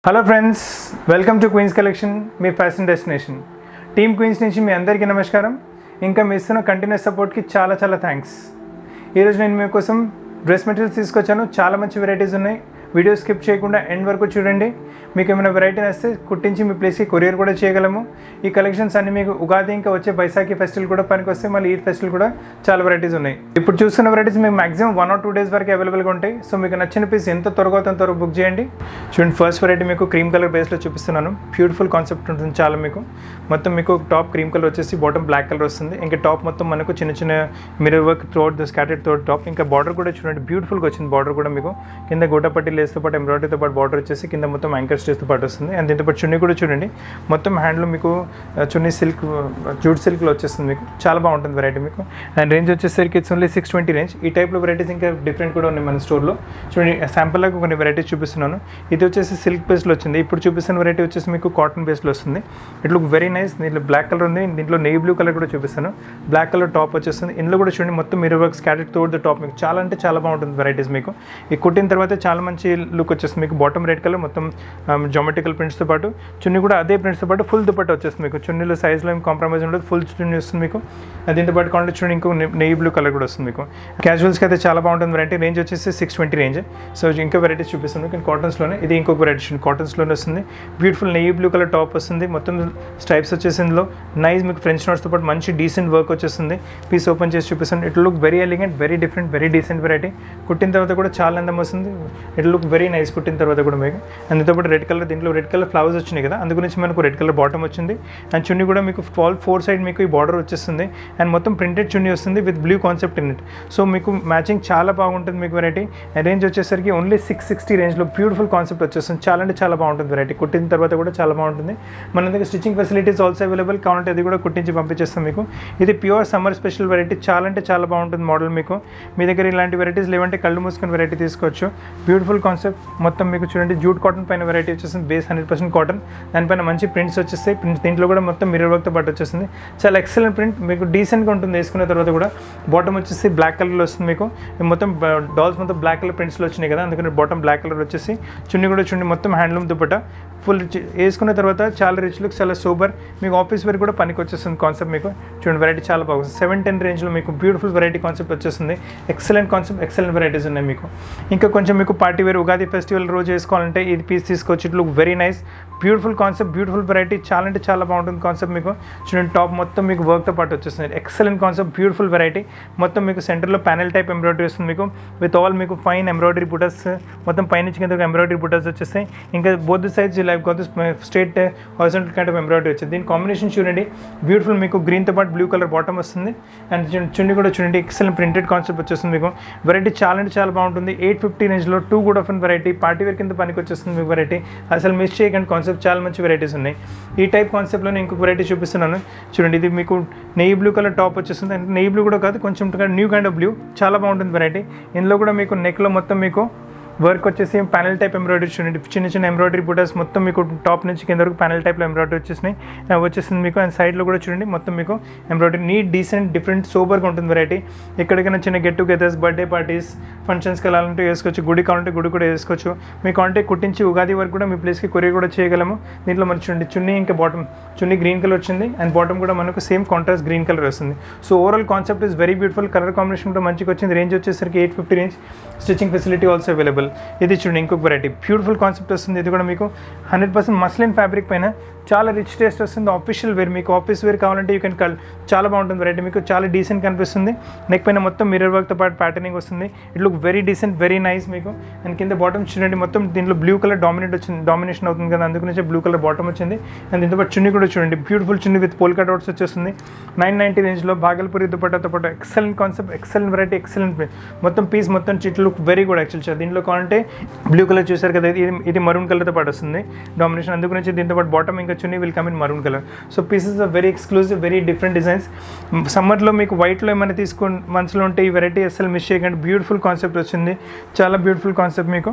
Hello friends welcome to queens collection మీ fashion destination team queens నుంచి మీ అందరికీ నమస్కారం ఇంకా మీ ఇస్తున్న కంటిన్యూస్ సపోర్ట్కి చాలా చాలా థ్యాంక్స్ ఈరోజు నేను మీకోసం డ్రెస్ మెటీరియల్స్ తీసుకొచ్చాను చాలా మంచి వెరైటీస్ ఉన్నాయి వీడియో స్కిప్ చేయకుండా ఎండ్ వరకు చూడండి మీకు ఏమైనా వెరైటీ వస్తే కుట్టించి మీ ప్లేస్కి కొరియర్ కూడా చేయగలము ఈ కలెక్షన్స్ అన్ని మీకు ఉగాది ఇంకా వచ్చే బైసాఖి ఫెస్టివల్ కూడా పనికి వస్తే మళ్ళీ ఈద్ ఫెస్టివల్ కూడా చాలా వెరైటీస్ ఉన్నాయి ఇప్పుడు చూస్తున్న వెరైటీస్ మీకు maximum one or two days వరకు అవైలబుల్గా ఉంటాయి సో మీకు నచ్చిన పీస్ ఎంత త్వరగా అవుతుందో త్వరగా బుక్ చేయండి చూడండి ఫస్ట్ వెరైటీ మీకు క్రీమ్ కలర్ బేస్లో చూపిస్తున్నాను బ్యూటిఫుల్ కాన్సెప్ట్ ఉంటుంది చాలా మీకు మొత్తం మీకు టాప్ క్రీమ్ కలర్ వచ్చేసి బాటమ్ బ్లాక్ కలర్ వస్తుంది ఇంకా టాప్ మొత్తం మనకు చిన్న చిన్న mirror work throughout the scattered throughout top ఇంకా బార్డర్ కూడా చూడండి బ్యూటిఫుల్గా వచ్చింది బార్డర్ కూడా మీకు కింద గోటపట్టి లేస్తో పాటు ఎంబ్రాయిడరీతో పాటు బార్డర్ వచ్చేసి కింద మొత్తం యాంకర్ స్టేస్తో పాటు వస్తుంది అండ్ దీంతో పాటు చున్నీ కూడా చూడండి మొత్తం హ్యాండ్లో మీకు ఆ, చున్నీ సిల్క్ జూట్ సిల్క్లో వచ్చేస్తుంది మీకు చాలా బాగుంటుంది వెరైటీ మీకు అండ్ రేంజ్ వచ్చేసరికి it's only six twenty range ఈ టైప్లో వెరైటీస్ ఇంకా డిఫరెంట్ కూడా ఉన్నాయి మన స్టోర్లో చూడండి శాంపుల్ లాగా కొన్ని వెరైటీస్ చూపిస్తున్నాను ఇది వచ్చేసి సిల్క్ బేస్లో వచ్చింది ఇప్పుడు చూపిస్తున్న వెరైటీ వచ్చేసి మీకు కాటన్ బేస్లో వస్తుంది ఇట్ లుక్ వెరీ నైస్ దీంట్లో బ్లాక్ కలర్ ఉంది దీంట్లో నెయ్యి బ్లూ కలర్ కూడా చూపిస్తాను బ్లాక్ కలర్ టాప్ వచ్చేస్తుంది ఇందులో కూడా చూడండి మొత్తం మిరర్ వర్క్ స్కాటెడ్ తోడ్ ద టాప్ మీకు చాలా అంటే చాలా బాగుంటుంది వెరైటీస్ మీకు ఈ కుట్టిన తర్వాత చాలా మంచి లుక్ వచ్చేస్తుంది మీకు బాటమ్ రెడ్ కలర్ మొత్తం జోమెట్రికల్ ప్రింట్స్తో పాటు చున్నీ కూడా అదే ప్రింట్స్తో పాటు ఫుల్ దుపట్ట వచ్చేస్తుంది మీకు చున్నీలో సైజ్లో ఏం కాంప్రమైజ్ ఉండదు ఫుల్ చున్నీ వస్తుంది మీకు అది దీంతో పాటు కావాలంటే చూడండి ఇంకో నె- నెయ్యి బ్లూ కలర్ కూడా వస్తుంది మీకు క్యాజువల్స్కి అయితే చాలా బాగుంటుంది వెరైటీ రేంజ్ వచ్చేసి సిక్స్ ట్వంటీ రేంజ్ సో ఇంకా వెరైటీస్ చూపిస్తాను కానీ కాటన్స్లోనే ఇది ఇంకొక వెరైటీ కాటన్స్లోనే వస్తుంది బ్యూటిఫుల్ నెయ్యి బ్లూ కలర్ టాప్ వస్తుంది మొత్తం స్టైప్స్ వచ్చేసి ఇందులో నైస్ మీకు ఫ్రెంచ్ నోట్స్తో పాటు మంచి డీసెంట్ వర్క్ వచ్చేస్తుంది పీస్ ఓపెన్ చేసి చూపిస్తాను it look very elegant very different very decent variety కుట్టిన తర్వాత కూడా చాలా అందం వస్తుంది ఇట్ లుక్ వెరీ నైస్ కుట్టిన తర్వాత కూడా మీకు అండ్ దీంతో పాటు రెడ్ కలర్ దీంట్లో రెడ్ కలర్ ఫ్లవర్స్ వచ్చినాయి కదా అందు గురించి మనకు రెడ్ కలర్ బాటమ్ వచ్చింది అండ్ చున్నీ కూడా మీకు ఫాల్ ఫోర్ సైడ్ మీకు ఈ బార్డర్ వచ్చేస్తుంది అండ్ మొత్తం ప్రింటెడ్ చున్నీ వస్తుంది with blue concept in it so మీకు మ్యాచింగ్ చాలా బాగుంటుంది మీకు వెరైటీ రేంజ్ వచ్చేసరికి ఓన్లీ సిక్స్ సిక్స్టీ రేంజ్లో బ్యూటిఫుల్ కాన్సెప్ట్ వచ్చేస్తుంది చాలా అంటే చాలా బాగుంటుంది వెరైటీ కుట్టిన తర్వాత కూడా చాలా బాగుంటుంది మన దగ్గర స్టిచ్చింగ్ ఫెసిలిటీస్ ఆల్సో అవైలబుల్ కావాలంటే అది కూడా కుట్టించి పంపించేస్తాం మీకు ఇది ప్యూర్ సమ్మర్ స్పెషల్ వెరైటీ చాలా అంటే చాలా బాగుంటుంది మోడల్ మీకు మీ దగ్గర ఇలాంటి వెరైటీస్ లేవంటే కళ్ళు మూసుకొని వెరైటీ తీసుకోవచ్చు బ్యూటిఫుల్ కాన్సెప్ట్ మొత్తం మీకు చూడండి జూట్ కాటన్ పైన వెరైటీ వచ్చేసింది బేస్ హండ్రెడ్ పర్సెంట్ కాటన్ దానిపైన మంచి ప్రింట్స్ వచ్చేస్తాయి ప్రింట్స్ దీంట్లో కూడా మొత్తం మిర్రర్ వర్క్తో పాటు వచ్చేసింది చాలా ఎక్సలెంట్ ప్రింట్ మీకు డీసెంట్గా ఉంటుంది వేసుకున్న తర్వాత కూడా బాటమ్ వచ్చేసి బ్లాక్ కలర్లో వస్తుంది మీకు ఇది మొత్తం డాల్స్ మొత్తం బ్లాక్ కలర్ ప్రింట్స్లో వచ్చినాయి కదా అందుకని బాటమ్ బ్లాక్ కలర్ వచ్చేసి చున్నీ కూడా చూడండి మొత్తం హ్యాండ్లూమ్ దుపట్ట ఫుల్ వేసుకున్న తర్వాత చాలా రిచ్ లుక్ చాలా సూపర్ మీకు ఆఫీస్ వేర్ కూడా పనికి వచ్చేస్తుంది కాన్సెప్ట్ మీకు చూడండి వెరైటీ చాలా బాగుంది సెవెన్ టెన్ రేంజ్లో మీకు బ్యూటిఫుల్ వెరైటీ కాన్సెప్ట్ వచ్చేస్తుంది ఎక్సలెంట్ కాన్సెప్ట్ ఎక్సలెంట్ వెరైటీస్ ఉన్నాయి మీకు ఇంకా కొంచెం మీకు పార్టీ వేర్ ఉగాది ఫెస్టివల్ రోజు వేసుకోవాలంటే ఇది పీస్ తీసుకోవచ్చు it look very nice beautiful concept beautiful variety చాలా అంటే చాలా బాగుంటుంది కాన్సెప్ట్ మీకు చూడండి టాప్ మొత్తం మీకు వర్క్తో పాటు వచ్చేస్తుంది ఎక్సలెంట్ కాన్సెప్ట్ బ్యూటిఫుల్ వెరైటీ మొత్తం మీకు సెంటర్లో ప్యానెల్ టైప్ ఎంబ్రాయిడరీ వస్తుంది మీకు విత్ ఆల్ మీకు ఫైన్ ఎంబ్రాయిడరీ బుటర్స్ మొత్తం పైనుంచి కింద ఎంబ్రాయిడరీ బుటర్స్ వచ్చేస్తాయి ఇంకా బోత్ సైడ్స్ లైక్ గోత్ straight horizontal kind of embroidery వచ్చింది దీని కాంబినేషన్ చూడండి బ్యూటిఫుల్ మీకు గ్రీన్తో పాటు బ్లూ కలర్ బాటమ్ వస్తుంది అండ్ చూడండి చున్నీ కూడా చూడండి ఎక్సలెంట్ ప్రింటెడ్ కాన్సెప్ట్ వచ్చేస్తుంది మీకు వెరైటీ చాలా అంటే చాలా బాగుంటుంది ఎయిట్ ఫిఫ్టీ రేంజ్లో too good of variety party wear కింద పనికి వచ్చేస్తుంది మీకు వెరైటీ అసలు మిస్ చేయకండి కాన్సెప్ట్ చాలా మంచి వెరైటీస్ ఉన్నాయి ఈ టైప్ కాన్సెప్ట్లో నేను ఇంకొక వెరైటీ చూపిస్తున్నాను చూడండి ఇది మీకు నెయ్యి బ్లూ కలర్ టాప్ వచ్చేస్తుంది అంటే నెయ్యి బ్లూ కూడా కాదు కొంచెం న్యూ కైండ్ ఆఫ్ బ్లూ చాలా బాగుంటుంది వెరైటీ ఇందులో కూడా మీకు నెక్లో మొత్తం మీకు వర్క్ వచ్చేసి ప్యానల్ టైప్ ఎంబ్రాయిడరీ చూడండి చిన్న చిన్న ఎంబ్రాయిడరీ బుటర్స్ మొత్తం మీకు టాప్ నుంచి కింద వరకు ప్యానల్ టైప్లో ఎంబ్రాయిడరీ వచ్చేసినాయి ఆ, వచ్చేసింది మీకు అండ్ సైడ్లో కూడా చూడండి మొత్తం మీకు ఎంబ్రాయిడరీ నీట్ డీసెంట్ డిఫరెంట్ సూపర్గా ఉంటుంది వెరైటీ ఎక్కడికైనా చిన్న గెట్ టుగెదర్స్ బర్త్డే పార్టీస్ ఫంక్షన్స్కి వెళ్ళాలంటే వేసుకోవచ్చు గుడి కావాలంటే గుడి కూడా వేసుకోవచ్చు మీ కావాలంటే కుట్టించి ఉగాది వరకు కూడా మీ ప్లేస్కి కొరియర్ కూడా చేయగలము దీంట్లో మనకి చూడండి చున్నీ ఇంకా బాటమ్ చున్నీ గ్రీన్ కలర్ వచ్చింది అండ్ బాటమ్ కూడా మనకు సేమ్ కాంట్రాస్ట్ గ్రీన్ కలర్ వస్తుంది so overall concept is very beautiful colour combination కూడా మంచిగా వచ్చింది రేంజ్ వచ్చేసరికి eight fifty range stitching facility also available ఇది చూడండి ఇంకొక వెరైటీ బ్యూటిఫుల్ కాన్సెప్ట్ వస్తుంది ఇది కూడా మీకు హండ్రెడ్ పర్సెంట్ మస్లిన్ ఫ్యాబ్రిక్ పైన చాలా రిచ్ టేస్ట్ వస్తుంది ఆఫీషియల్ వేర్ మీకు ఆఫీస్ వేర్ కావాలంటే యూ కెన్ కల్ చాలా బాగుంటుంది వెరైటీ మీకు చాలా డీసెంట్ కనిపిస్తుంది నెక్ పైన మొత్తం మిర్రర్ వర్క్తో పాటు ప్యాటర్నింగ్ వస్తుంది it look very decent very nice మీకు అండ్ కింద బాటమ్ చూడండి మొత్తం దీంట్లో బ్లూ కలర్ డామినేట్ వచ్చింది డామినేషన్ అవుతుంది కదా అందుగురించి బ్లూ కలర్ బాటమ్ వచ్చింది అండ్ దీంతో పాటు చున్నీ కూడా చూడండి బ్యూటిఫుల్ చున్నీ విత్ పోల్కా డాట్స్ వచ్చేస్తుంది నైన్ నైంటీ రేంజ్లో భాగల్పూరి దుపట్టాతో పాటు excellent concept excellent variety excellent మొత్తం పీస్ మొత్తం చిట్ లుక్ వెరీ గుడ్ యాక్చువల్ దీంట్లో కావాలంటే బ్లూ కలర్ చూసారు కదా ఇది ఇది మరూన్ కలర్తో పాటు వస్తుంది డామినేషన్ అందుగురించి దీంతో పాటు బాటమ్ ఇంకా చున్నీ will come in maroon colour so pieces are very exclusive very different designs సమ్మర్లో మీకు వైట్లో ఏమైనా తీసుకుని మనసులో ఉంటే ఈ వెరైటీ అసలు మిస్ చేయకండి బ్యూటిఫుల్ కాన్సెప్ట్ వచ్చింది చాలా బ్యూటిఫుల్ కాన్సెప్ట్ మీకు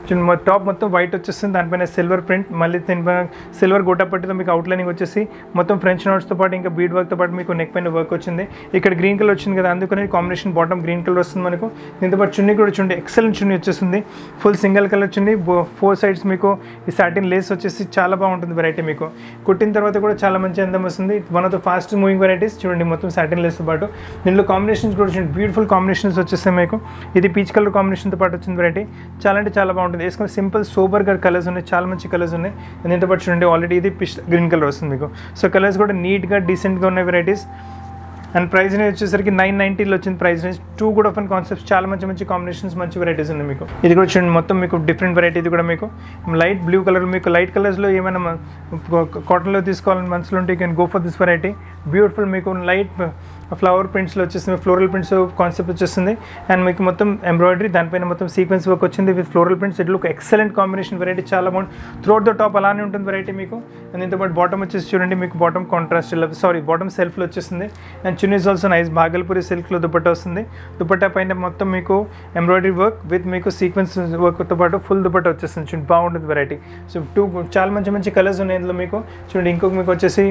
టాప్ మొత్తం వైట్ వచ్చేస్తుంది దానిపైన సిల్వర్ ప్రింట్ మళ్ళీ దీనిపైన సిల్వర్ గోటాపట్టితో మీకు అవుట్లైనింగ్ వచ్చేసి మొత్తం ఫ్రెంచ్ నోట్స్తో పాటు ఇంకా బీడ్ వర్క్తో పాటు మీకు నెక్ పైన వర్క్ వచ్చింది ఇక్కడ గ్రీన్ కలర్ వచ్చింది కదా అందుకని కాంబినేషన్ బాటమ్ గ్రీన్ కలర్ వస్తుంది మనకు దీంతో పాటు చున్నీ కూడా చూడండి ఎక్సలెంట్ చున్నీ వచ్చేస్తుంది ఫుల్ సింగిల్ కలర్ చున్నీ ఫోర్ సైడ్స్ మీకు ఈ సాటిన్ లేస్ వచ్చేసి చాలా బాగుంటుంది వెరైటీ మీకు కుట్టిన తర్వాత కూడా చాలా మంచి అందం వస్తుంది one of the fast moving varieties చూడండి మొత్తం సాటిన్ లేస్తో పాటు దీనిలో కాంబినేషన్స్ కూడా చూడండి బ్యూటిఫుల్ కాంబినేషన్స్ వచ్చేస్తాయి మీకు ఇది పీచ్ కలర్ కాంబినేషన్తో పాటు వచ్చింది వెరైటీ చాలా అంటే చాలా బాగుంటుంది వేసుకుని సింపుల్ సూపర్గా కలర్స్ ఉన్నాయి చాలా మంచి కలర్స్ ఉన్నాయి దీంతో పాటు చూడండి ఆల్రెడీ ఇది పిష్ గ్రీన్ కలర్ వస్తుంది మీకు సో కలర్స్ కూడా నీట్గా డీసెంట్గా ఉన్నాయి వెరైటీస్ అండ్ ప్రైస్ రేంజ్ వచ్చేసరికి నైన్ నైంటీలో వచ్చింది ప్రైస్ రేంజ్ టూ కూడా ఆఫ్ కాన్సెప్ట్స్ చాలా మంచి మంచి కాంబినేషన్స్ మంచి వెరైటీస్ ఉన్నాయి మీకు ఇది కూడా చూడండి మొత్తం మీకు డిఫరెంట్ వెరైటీ ఇది కూడా మీకు లైట్ బ్లూ కలర్ మీకు లైట్ కలర్స్లో ఏమైనా కాటన్లో తీసుకోవాలని మనసులో ఉంటే you can go for this variety beautiful మీకు లైట్ ఫ్లవర్ ప్రింట్స్లో వచ్చేస్తుంది ఫ్లోరల్ ప్రింట్స్ కాన్సెప్ట్ వచ్చేస్తుంది అండ్ మీకు మొత్తం ఎంబ్రాయిడరీ దానిపైన మొత్తం సీక్వెన్స్ వర్క్ వచ్చింది with floral prints it look excellent combination variety చాలా బాగుంది త్రోట్ ద టాప్ అలానే ఉంటుంది వెరైటీ మీకు అండ్ దీంతో పాటు బాటమ్ వచ్చేసి చూడండి మీకు బాటమ్ కాంట్రాస్ట్ సారీ బాటమ్ సెల్ఫ్లో వచ్చేస్తుంది అండ్ చున్నీస్ ఆల్సో నైస్ భాగల్పూరి సిల్క్లో దుపట్టా వస్తుంది దుపట్టా పైన మొత్తం మీకు ఎంబ్రాయిడరీ వర్క్ విత్ మీకు సీక్వెన్స్ వర్క్తో పాటు ఫుల్ దుపట్టా వచ్చేస్తుంది చూడండి బాగుంటుంది వెరైటీ సో టూ చాలా మంచి మంచి కలర్స్ ఉన్నాయి ఇందులో మీకు చూడండి ఇంకొక మీకు వచ్చేసి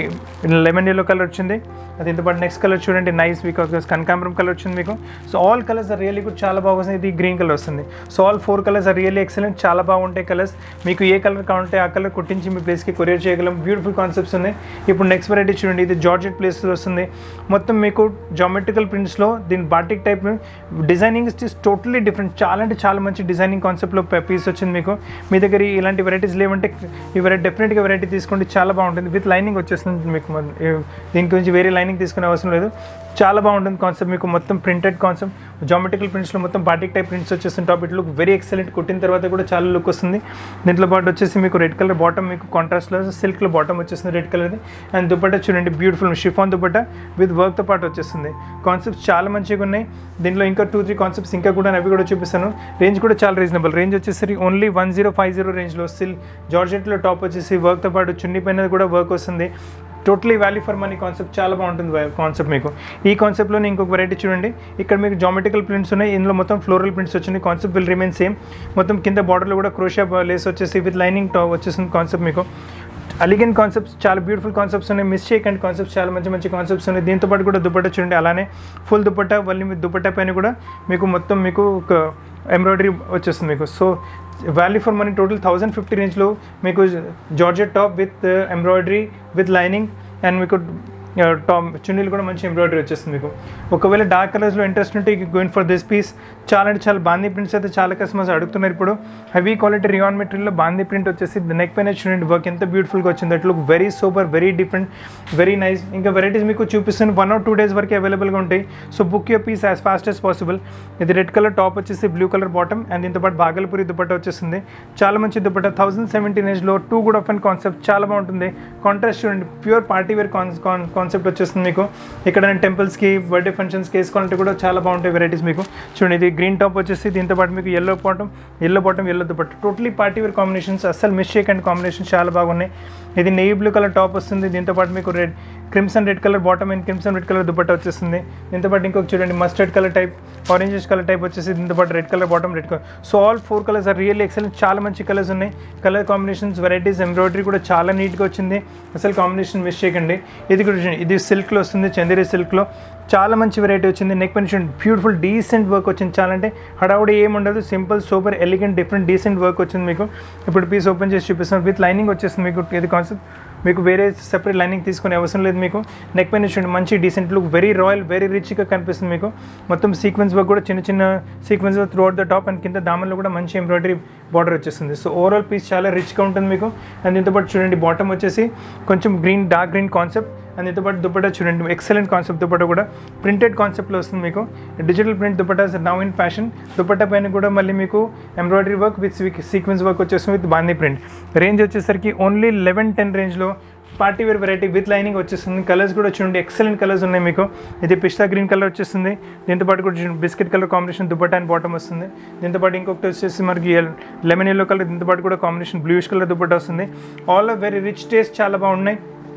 లెమన్ ఎల్లో కలర్ వచ్చింది దీంతో పాటు నెక్స్ట్ కలర్ చూడండి నైస్ బికాస్ కనకాంబరం కలర్ వచ్చింది మీకు so all colours are really good చాలా బాగా వస్తుంది ఇది గ్రీన్ కలర్ వస్తుంది so all four colours are really excellent చాలా బాగుంటాయి కలర్స్ మీకు ఏ కలర్ కావాలంటే ఆ కలర్ కుట్టించి మీ ప్లేస్కి కొరియర్ చేయగలం బ్యూటిఫుల్ కాన్సెప్ట్స్ ఉన్నాయి ఇప్పుడు నెక్స్ట్ వెరైటీ చూడండి ఇది జార్జెట్ ప్లేస్ వస్తుంది మొత్తం మీకు జామెట్రికల్ ప్రింట్స్లో దీని batik type designing is totally different చాలా అంటే చాలా మంచి డిజైనింగ్ కాన్సెప్ట్లో పీస్ వచ్చింది మీకు మీ దగ్గర ఇలాంటి వెరైటీస్ లేవంటే ఈ వెరైటీ డెఫినెట్గా వెరైటీ తీసుకోండి చాలా బాగుంటుంది విత్ లైనింగ్ వచ్చేస్తుంది మీకు మన- దీని గురించి వేరే లైనింగ్ తీసుకునే అవసరం లేదు చాలా బాగుంటుంది కాన్సెప్ట్ మీకు మొత్తం ప్రింటెడ్ కాన్సెప్ట్ జామెట్రికల్ ప్రింట్స్లో మొత్తం బాటిక్ టైప్ ప్రింట్స్ వచ్చేస్తుంది top it look very excellent కుట్టిన తర్వాత కూడా చాలా లుక్ వస్తుంది దీంట్లో పాటు వచ్చేసి మీకు రెడ్ కలర్ బాటమ్ మీకు కాంట్రాస్ట్లో సిల్క్లో బాటమ్ వచ్చేస్తుంది రెడ్ కలర్ది అండ్ దుపట్టా చూడండి బ్యూటిఫుల్ షిఫాన్ దుపట్టా విత్ వర్క్తో పాటు వచ్చేస్తుంది కాన్సెప్ట్స్ చాలా మంచిగా ఉన్నాయి దీంట్లో ఇంకా టూ త్రీ కాన్సెప్ట్స్ ఇంకా కూడా అవి కూడా చూపిస్తాను రేంజ్ కూడా చాలా రీజనబుల్ రేంజ్ వచ్చేసరికి only one zero five zero రేంజ్లో స్టిల్ జార్జెట్లో టాప్ వచ్చేసి వర్క్తో పాటు చున్నీ పైన కూడా వర్క్ వస్తుంది totally value for money concept చాలా బాగుంటుంది కాన్సెప్ట్ మీకు ఈ కాన్సెప్ట్లోనే ఇంకొక వెరైటీ చూడండి ఇక్కడ మీకు జామెట్రికల్ ప్రింట్స్ ఉన్నాయి ఇందులో మొత్తం ఫ్లోరల్ ప్రింట్స్ వచ్చినాయి కాన్సెప్ట్ విల్ రిమైన్ సేమ్ మొత్తం కింద బార్డర్లో కూడా క్రోషియా లేస్ వచ్చేసి విత్ లైనింగ్ టాప్ వచ్చేసింది కాన్సెప్ట్ మీకు అలిగన్ కాన్సెప్ట్స్ చాలా బ్యూటిఫుల్ కాన్సెప్ట్స్ ఉన్నాయి మిస్ చేయకండి కాన్సెప్ట్స్ చాలా మంచి మంచి కాన్సెప్ట్స్ ఉన్నాయి దీంతో పాటు కూడా దుపట్టా చూడండి అలానే ఫుల్ దుపట్టా మళ్ళీ మీ దుపట్టా పైన కూడా మీకు మొత్తం మీకు ఒక ఎంబ్రాయిడరీ వచ్చేస్తుంది మీకు so value for money total thousand fifty రేంజ్లో మీకు georgette top with embroidery with lining and మీకు టాప్ చున్నీలు కూడా మంచి ఎంబ్రాయిడరీ వచ్చేస్తుంది మీకు ఒకవేళ డార్క్ కలర్స్లో ఇంట్రెస్ట్ ఉంటే గోయిన్ ఫర్ దిస్ పీస్ చాలా అంటే చాలా బాందీ ప్రింట్స్ అయితే చాలా కస్టమర్స్ అడుగుతున్నారు ఇప్పుడు హెవీ క్వాలిటీ రియాన్ మెటీరియల్లో బాందీ ప్రింట్ వచ్చేసి నెక్ పైన చూడండి వర్క్ ఎంత బ్యూటిఫుల్గా వచ్చింది that look very super very different very nice ఇంకా వెరైటీస్ మీకు చూపిస్తాను వన్ ఆర్ టూ డేస్ వరకు అవైలబుల్గా ఉంటాయి so book your piece as fast as possible ఇది రెడ్ కలర్ టాప్ వచ్చేసి బ్లూ కలర్ బాటమ్ అండ్ దీంతో పాటు భాగల్పూరి దుపట్టా వచ్చేస్తుంది చాలా మంచి దుపట్టా థౌసండ్ సెవెంటీన్ ఏజ్లో too good of and concept చాలా బాగుంటుంది కాంట్రాస్ట్ చూడండి ప్యూర్ పార్టీ వేర్ కాన్సెప్ట్ వచ్చేస్తుంది మీకు ఇక్కడ టెంపుల్స్కి బర్త్డే ఫంక్షన్స్కి వేసుకోవాలంటే కూడా చాలా బాగుంటాయి వెరైటీస్ మీకు చూడండి ఇది గ్రీన్ టాప్ వచ్చేసి దీంతో పాటు మీకు yellow bottom yellow bottom yellow దుపట్ట టోటలీ పార్టీ వేర్ కాంబినేషన్స్ అస్సలు మిస్ చేయకండి కాంబినేషన్స్ చాలా బాగున్నాయి ఇది నెయ్యి బ్లూ కలర్ టాప్ వస్తుంది దీంతో పాటు మీకు red crimson red colour bottom and crimson red colour దుపట్టా వచ్చేస్తుంది దీంతో పాటు ఇంకొక చూడండి mustard colour type oranges colour type వచ్చేసి దీంతో పాటు red colour bottom red colour so all four colours are really excellent చాలా మంచి కలర్స్ ఉన్నాయి కలర్ కాంబినేషన్స్ వెరైటీస్ ఎంబ్రాయిడరీ కూడా చాలా నీట్గా వచ్చింది అసలు కాంబినేషన్ మిస్ చేయకండి ఇది కూడా చూడండి ఇది సిల్క్లో వస్తుంది చందేరి సిల్క్లో చాలా మంచి వెరైటీ వచ్చింది నెక్ పైన చూడండి బ్యూటిఫుల్ డీసెంట్ వర్క్ వచ్చింది చాలా అంటే హడావుడి ఏమి ఉండదు simple super elegant different decent work వచ్చింది మీకు ఇప్పుడు పీస్ ఓపెన్ చేసి చూపిస్తాను విత్ లైనింగ్ వచ్చేస్తుంది మీకు ఇది కాన్సెప్ట్ మీకు వేరే సెపరేట్ లైనింగ్ తీసుకునే అవసరం లేదు మీకు నెక్ పైన చూడండి మంచి decent look very royal very రిచ్గా కనిపిస్తుంది మీకు మొత్తం సీక్వెన్స్ వర్క్ కూడా చిన్న చిన్న sequence throughout the top and కింద దామన్లో కూడా మంచి ఎంబ్రాయిడరీ బార్డర్ వచ్చేస్తుంది సో ఓవరాల్ పీస్ చాలా రిచ్గా ఉంటుంది మీకు అండ్ దీంతో పాటు చూడండి బాటమ్ వచ్చేసి కొంచెం green dark green concept and దీంతో పాటు దుపట్టా చూడండి ఎక్సలెంట్ కాన్సెప్ట్ దుపట్టా కూడా ప్రింటెడ్ కాన్సెప్ట్లో వస్తుంది మీకు డిజిటల్ ప్రింట్ దుపట్టాస్ నౌ ఇన్ ఫ్యాషన్ దుపట్టా పైన కూడా మళ్ళీ మీకు embroidery work with sequence work వచ్చేస్తుంది విత్ బాందీ ప్రింట్ రేంజ్ వచ్చేసరికి ఓన్లీ లెవెన్ టెన్ రేంజ్లో party wear variety with lining వచ్చేస్తుంది కలర్స్ కూడా చూడండి ఎక్సలెంట్ కలర్స్ ఉన్నాయి మీకు ఇది పిస్తా గ్రీన్ కలర్ వచ్చేస్తుంది దీంతో పాటు కూడా చూడండి బిస్కెట్ కలర్ కాంబినేషన్ దుపట్టా అండ్ బాటమ్ వస్తుంది దీంతో పాటు ఇంకొకటి వచ్చేసి మనకి లెమన్ ఎల్లో కలర్ దీంతో పాటు కూడా కాంబినేషన్ బ్లూయిష్ కలర్ దుపట్టా వస్తుంది all are very rich taste చాలా బాగున్నాయి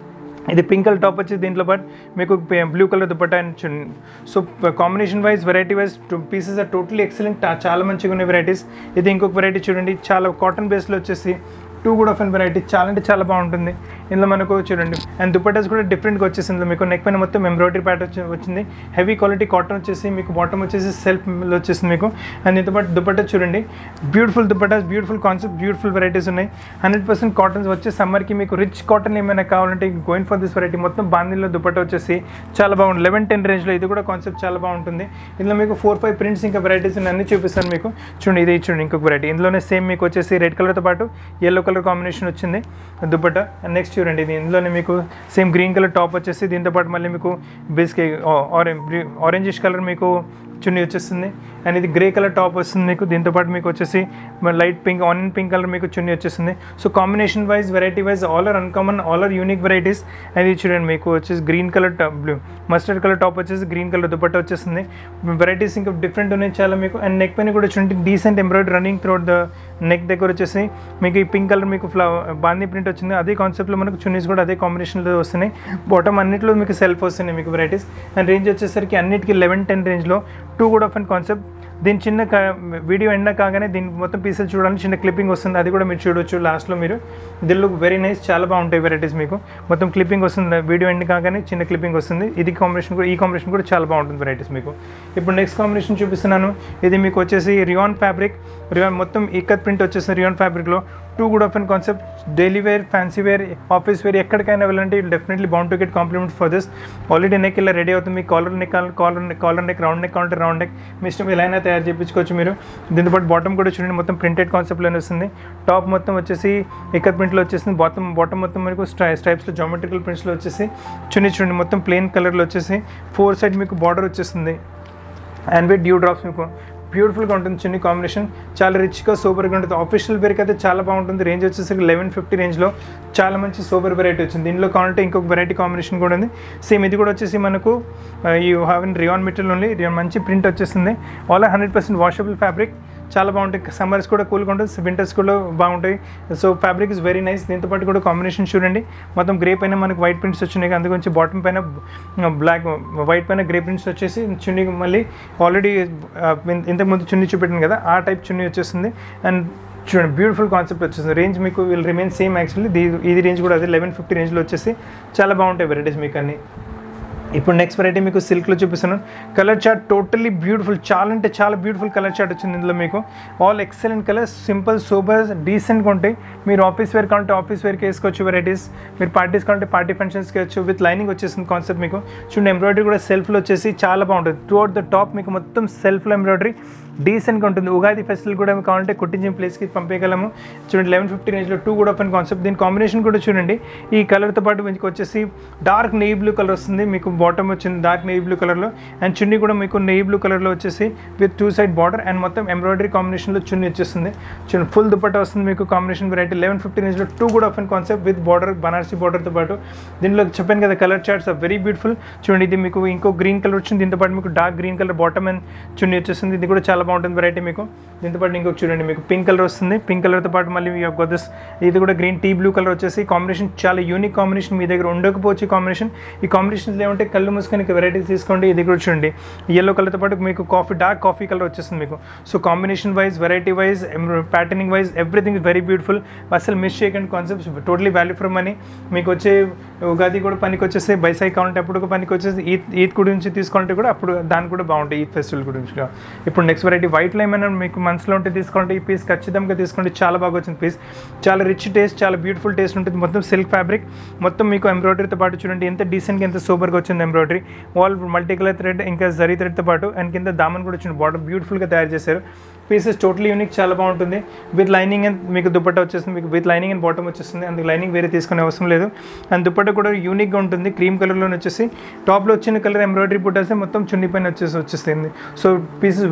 ఇది పింక్ కలర్ టాప్ వచ్చి దీంట్లో బట్ మీకు బ్లూ కలర్ దుపట్టా అండ్ చున్నీ so combination wise variety wise pieces are totally excellent చాలా మంచిగా ఉన్నాయి వెరైటీస్ ఇది ఇంకొక వెరైటీ చూడండి చాలా కాటన్ బేస్లో వచ్చేసి టూ కూడా ఆఫ్ అండ్ వెరైటీ చాలా అంటే చాలా బాగుంటుంది ఇందులో మనకు చూడండి అండ్ దుపట్టాస్ కూడా డిఫరెంట్గా వచ్చేసింది ఇందులో మీకు నెక్ పైన మొత్తం ఎంబ్రాయిడరీ ప్యాట్ వచ్చి వచ్చింది హెవీ క్వాలిటీ కాటన్ వచ్చేసి మీకు బాటమ్ వచ్చేసి సెల్ఫ్ వచ్చేసింది మీకు అండ్ దీంతో పాటు దుపట్టా చూడండి బ్యూటిఫుల్ దుపట్టాస్ బ్యూటిఫుల్ కాన్సెప్ట్ బ్యూటిఫుల్ వెరైటీస్ ఉన్నాయి హండ్రెడ్ పర్సెంట్ కాటన్స్ వచ్చే సమ్మర్కి మీకు రిచ్ కాటన్ ఏమైనా కావాలంటే గోయింగ్ ఫర్ దిస్ వెరైటీ మొత్తం బాందీలో దుపట్టా వచ్చేసి చాలా బాగుంది లెవెన్ టెన్ రేంజ్లో ఇది కూడా కాన్సెప్ట్ చాలా బాగుంటుంది ఇందులో మీకు ఫోర్ ఫైవ్ ప్రింట్స్ ఇంకా వెరైటీస్ అన్ని చూపిస్తాను మీకు చూడండి ఇది చూడండి ఇంకొక వెరైటీ ఇందులోనే సేమ్ మీకు వచ్చేసి రెడ్ కలర్తో పాటు ఎల్లో కలర్ కాంబినేషన్ వచ్చింది దుపట్టా అండ్ నెక్స్ట్ చూడండి ఇది ఇందులోనే మీకు సేమ్ గ్రీన్ కలర్ టాప్ వచ్చేసి దీంతో పాటు మళ్ళీ మీకు బేస్కి ఆరెంజ్ ఆరెంజిష్ కలర్ మీకు చున్నీ వచ్చేస్తుంది అండ్ ఇది గ్రే కలర్ టాప్ వస్తుంది మీకు దీంతో పాటు మీకు వచ్చేసి light pink onion pink colour మీకు చున్నీ వచ్చేస్తుంది so combination wise variety wise all are uncommon all are unique varieties and ఇది చూడండి మీకు వచ్చేసి green colour top blue mustard colour top వచ్చేసి గ్రీన్ కలర్ దుపట్టా వచ్చేస్తుంది వెరైటీస్ ఇంకా డిఫరెంట్ ఉన్నాయి చాలా మీకు అండ్ నెక్ పైన కూడా చూడండి decent embroidery running throughout the neck దగ్గర వచ్చేసి మీకు ఈ పింక్ కలర్ మీకు ఫ్లవర్ బాందీ ప్రింట్ వచ్చింది అదే కాన్సెప్ట్లో మనకు చున్నీస్ కూడా అదే కాంబినేషన్లో వస్తున్నాయి బాటమ్ అన్నిట్లో మీకు సెల్ఫ్ వస్తున్నాయి మీకు వెరైటీస్ అండ్ రేంజ్ వచ్చేసరికి అన్నిటికీ లెవెన్ టెన్ రేంజ్లో టూ కూడా ఆఫ్ అండ్ కాన్సెప్ట్ దీని చిన్న వీడియో ఎండ కాగానే దీని మొత్తం పీసెస్ చూడడానికి చిన్న క్లిప్పింగ్ వస్తుంది అది కూడా మీరు చూడొచ్చు లాస్ట్లో మీరు దిల్ లుక్ వెరీ నైస్ చాలా బాగుంటాయి వెరైటీస్ మీకు మొత్తం క్లిప్పింగ్ వస్తుంది వీడియో ఎండ్ కాగానే చిన్న క్లిప్పింగ్ వస్తుంది ఇది కాంబినేషన్ కూడా ఈ కాంబినేషన్ కూడా చాలా బాగుంటుంది వెరైటీస్ మీకు ఇప్పుడు నెక్స్ట్ కాంబినేషన్ చూపిస్తున్నాను ఇది మీకు వచ్చేసి రియాన్ ఫ్యాబ్రిక్ రియాన్ మొత్తం ఇక్కత్ ప్రింట్ వచ్చేసి రియాన్ ఫ్యాబ్రిక్లో too good of and concept daily wear fancy wear office wear ఎక్కడికైనా వెళ్ళాలంటే definitely bound to get compliment for this already neck ఇలా రెడీ అవుతుంది మీ collar neck collar collar neck round neck కావాలంటే round neck మీ ఇష్టం ఎలా అయినా తయారు చేయించుకోవచ్చు మీరు దీంతో పాటు బాటమ్ కూడా చూడండి మొత్తం ప్రింటెడ్ కాన్సెప్ట్లోనే వస్తుంది టాప్ మొత్తం వచ్చేసి ఇక్కత్ ప్రింట్లో వచ్చేసింది బాటమ్ బాటమ్ మొత్తం మనకు స్టై స్టైప్స్లో జామెట్రికల్ ప్రింట్స్లో వచ్చేసి చున్నీ చూడండి మొత్తం ప్లెయిన్ కలర్లో వచ్చేసి ఫోర్ సైడ్ మీకు బార్డర్ వచ్చేస్తుంది అండ్ విత్ డ్యూ డ్రాప్స్ మీకు బ్యూటిఫుల్గా ఉంటుంది చిన్ని కాంబినేషన్ చాలా రిచ్గా సూపర్గా ఉంటుంది ఆఫీషియల్ వేర్కి అయితే చాలా బాగుంటుంది రేంజ్ వచ్చేసరికి లెవెన్ ఫిఫ్టీ రేంజ్లో చాలా మంచి సూపర్ వెరైటీ వచ్చింది దీనిలో కావాలంటే ఇంకొక వెరైటీ కాంబినేషన్ కూడా ఉంది సేమ్ ఇది కూడా వచ్చేసి మనకు ఈ have in rayon material only rayon మంచి ప్రింట్ వచ్చేస్తుంది all hundred percent washable fabric చాలా బాగుంటాయి సమ్మర్స్ కూడా కూల్గా ఉంటుంది వింటర్స్ కూడా బాగుంటాయి so fabric is very nice దీంతో పాటు కూడా కాంబినేషన్ చూడండి మొత్తం గ్రే పైన మనకు వైట్ ప్రింట్స్ వచ్చినాయి అందుగురించి బాటమ్ పైన బ్లాక్ వైట్ పైన గ్రే ప్రింట్స్ వచ్చేసి చున్నీ మళ్ళీ ఆల్రెడీ ఇంతకుముందు చున్నీ చూపెట్టాను కదా ఆ టైప్ చున్నీ వచ్చేస్తుంది అండ్ చూడండి బ్యూటిఫుల్ కాన్సెప్ట్ వచ్చేసింది రేంజ్ మీకు విల్ రిమైన్ సేమ్ యాక్చువల్లీ ఇది రేంజ్ కూడా అదే లెవెన్ ఫిఫ్టీ రేంజ్లో వచ్చేసి చాలా బాగుంటాయి వెరైటీస్ మీకు అన్ని ఇప్పుడు నెక్స్ట్ వెరైటీ మీకు సిల్క్లో చూపిస్తాను కలర్ చార్ట్ టోటల్లీ బ్యూటిఫుల్ చాలా అంటే చాలా బ్యూటిఫుల్ కలర్ చార్ట్ వచ్చింది ఇందులో మీకు all excellent colours simple super డీసెంట్గా ఉంటాయి మీరు ఆఫీస్ వేర్ కావాలంటే ఆఫీస్ వేర్కి వేసుకోవచ్చు వెరైటీస్ మీరు పార్టీస్ కావాలంటే పార్టీ ఫంక్షన్స్కి వేయచ్చు విత్ లైనింగ్ వచ్చేసింది కాన్సెప్ట్ మీకు చూడండి ఎంబ్రాయిడరీ కూడా సెల్ఫ్లో వచ్చేసి చాలా బాగుంటుంది త్రూ అవుట్ ద టాప్ మీకు మొత్తం సెల్ఫ్లో ఎంబ్రాయిడరీ డీసెంట్గా ఉంటుంది ఉగాది ఫెస్టివల్ కూడా మీకు కావాలంటే కుట్టించిన ప్లేస్కి పంపేయగలము చూడండి లెవెన్ ఫిఫ్టీ రేంజ్లో టూ కూడా ఓపెన్ కాన్సెప్ట్ దీని కాంబినేషన్ కూడా చూడండి ఈ కలర్తో పాటు మీకు వచ్చేసి డార్క్ నెయ్యి బ్లూ కలర్ వస్తుంది మీకు బాటమ్ వచ్చింది డార్క్ నెయ్యి బ్లూ కలర్లో అండ్ చున్నీ కూడా మీకు నెయ్యి బ్లూ కలర్లో వచ్చేసి with two side border and మొత్తం ఎంబ్రాయిడరీ కాంబినేషన్లో చున్నీ వచ్చేస్తుంది చూడండి ఫుల్ దుపట్టా వస్తుంది మీకు కాంబినేషన్ వెరైటీ లెవెన్ ఫిఫ్టీ రేంజ్లో టూ కూడా open concept with border Banarasi బార్డర్తో పాటు దీనిలో చెప్పాను కదా colour charts are very beautiful చూడండి ఇది మీకు ఇంకో గ్రీన్ కలర్ వచ్చింది దీంతో పాటు మీకు dark green colour bottom and chunni వచ్చేస్తుంది ఇది కూడా చాలా బాగుంటుంది వెరైటీ మీకు దీంతో పాటు ఇంకొక చూడండి మీకు పింక్ కలర్ వస్తుంది పింక్ కలర్తో పాటు మళ్ళీ మీ యొక్క దిస్ ఇది కూడా గ్రీన్ టీ బ్లూ కలర్ వచ్చేసి కాంబినేషన్ చాలా యూనిక్ కాంబినేషన్ మీ దగ్గర ఉండకపోవచ్చు ఈ కాంబినేషన్ ఈ కాంబినేషన్స్ ఏమంటే కళ్ళు మూసుకొని వెరైటీస్ తీసుకోండి ఇది కూడా చూడండి ఎల్లో కలర్తో పాటు మీకు కాఫీ డార్క్ కాఫీ కలర్ వచ్చేస్తుంది మీకు so combination wise variety wise patterning wise everything is very beautiful అసలు మిస్ చేయకండి concepts totally value for money మీకు వచ్చే ఉగాది కూడా పనికి వచ్చేసి బైసైక్ కావాలంటే అప్పుడు పనికి వచ్చేసి ఈద్ ఈద్ గురించి తీసుకోవాలంటే కూడా అప్పుడు దాని కూడా బాగుంటాయి ఈద్ ఫెస్టివల్ గురించి కూడా. ఇప్పుడు నెక్స్ట్ వెరైటీ వైట్లో ఏమైనా మీకు మనసులో ఉంటే తీసుకోండి ఈ పీస్ ఖచ్చితంగా తీసుకోండి చాలా బాగా వచ్చింది పీస్ చాలా రిచ్ టేస్ట్ చాలా బ్యూటిఫుల్ టేస్ట్ ఉంటుంది మొత్తం సిల్క్ ఫ్యాబ్రిక్ మొత్తం మీకు ఎంబ్రాయిడరీతో పాటు చూడండి ఎంత డీసెంట్గా ఎంత సూపర్గా వచ్చింది ఎంబ్రాయిడరీ వాల్ మల్టీ కలర్ థ్రెడ్ ఇంకా జరీ థ్రెడ్తో పాటు అండ్ కింద దామన్ కూడా వచ్చింది బార్డర్ బ్యూటిఫుల్గా తయారు చేశారు పీసెస్ టోటలీ యూనిక్ చాలా బాగుంటుంది విత్ లైనింగ్ అండ్ మీకు దుపట్టా వచ్చేస్తుంది మీకు విత్ లైనింగ్ అండ్ బాటమ్ వచ్చేస్తుంది అందుకు లైనింగ్ వేరే తీసుకునే అవసరం లేదు అండ్ దుపట్టా కూడా యూనిక్గా ఉంటుంది క్రీమ్ కలర్లో వచ్చేసి టాప్లో వచ్చిన కలర్ ఎంబ్రాయిడరీ బుట్టాసే మొత్తం చున్నీ పైన వచ్చేసి వచ్చేస్తుంది so pieces very nice